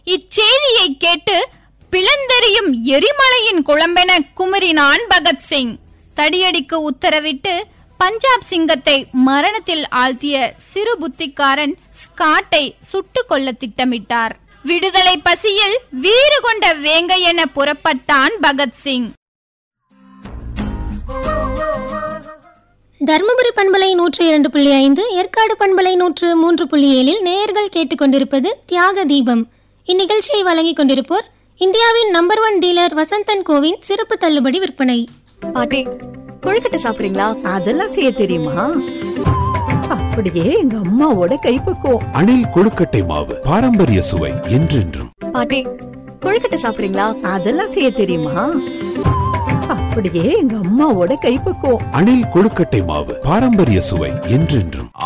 இச்செய்தியை கேட்டு பிளந்தெறியும் எரிமலையின் குழம்பென குமரினான் பகத்சிங் தடியடிக்கு உத்தரவிட்டு பஞ்சாப் சிங்கத்தை மரணத்தில் ஆழ்த்திய சிறு புத்திக்காரன் ஸ்காட்டை சுட்டுக் கொள்ள திட்டமிட்டார் விடுதலை பசியில் வீறு கொண்ட வேங்கை என புறப்பட்டான் பகத்சிங் தருமபுரி பண்பலை நூற்று இரண்டு புள்ளி ஐந்து ஏற்காடு பண்பலை நூற்று மூன்று புள்ளி ஏழில் நேயர்கள் கேட்டுக்கொண்டிருப்பது தியாக தீபம் இந்நிகழ்ச்சியை வழங்கிக் கொண்டிருப்போர் இந்தியாவின் நம்பர் ஒன் டீலர் வசந்தன் கோவின் சிறப்பு தள்ளுபடி விற்பனை பாட்டி கொழுக்கட்டை சாப்பிடுறீங்களா அதெல்லாம் செய்ய தெரியுமா அப்படியே எங்க அம்மாவோட கைப்பக்குவம் அணில் கொழுக்கட்டை மாவு பாரம்பரிய சுவை என்றென்றும் பாட்டி கொழுக்கட்டை சாப்பிடுறீங்களா அதெல்லாம் செய்ய தெரியுமா அப்படியே எங்க அம்மாவோட கைப்பக்குவம் அணில் கொழுக்கட்டை மாவு பாரம்பரிய சுவை என்றென்றும்